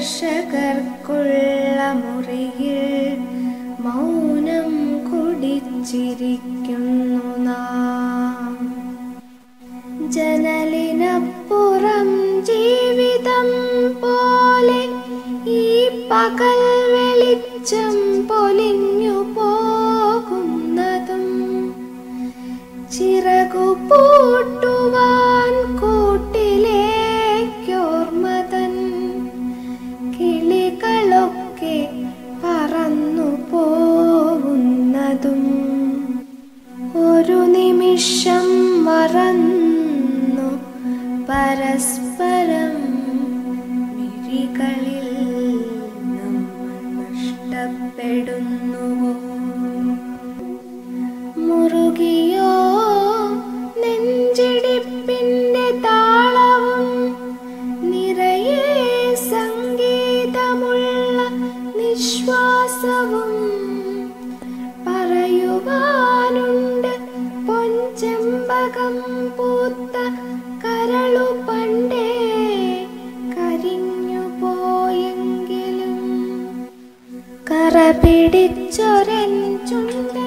കർഷകർക്കുള്ള മുറിയിൽ മൗനം കുടിച്ചിരിക്കുന്നു നാം ജനലിനപ്പുറം ജീവിതം പോലെ ഈ പകൽ വെളിച്ചം പൊലിഞ്ഞു പോകുന്നതും ചിറകു പൂട്ടുവാൻ കൂട്ടിലേക്കോർമതൻ കിളികളൊക്കെ പറന്നു പോവുന്നതും ഒരു നിമിഷം മറന്നു പരസ്പരം മിഴികളിൽ നമ്മൾ നഷ്ടപ്പെടുന്നുവോ മുറുകിയോ നെഞ്ചിടിപ്പിന്റെ താളവും നിറയെ സംഗീതമുള്ള നിശ്വാസവും പറയുവാനുണ്ട് പൊൻചെമ്പകം പൂത്ത കരളു പണ്ടേ കരിഞ്ഞു പോയെങ്കിലും കറ പിടിച്ചൊരൻ ചുണ്ട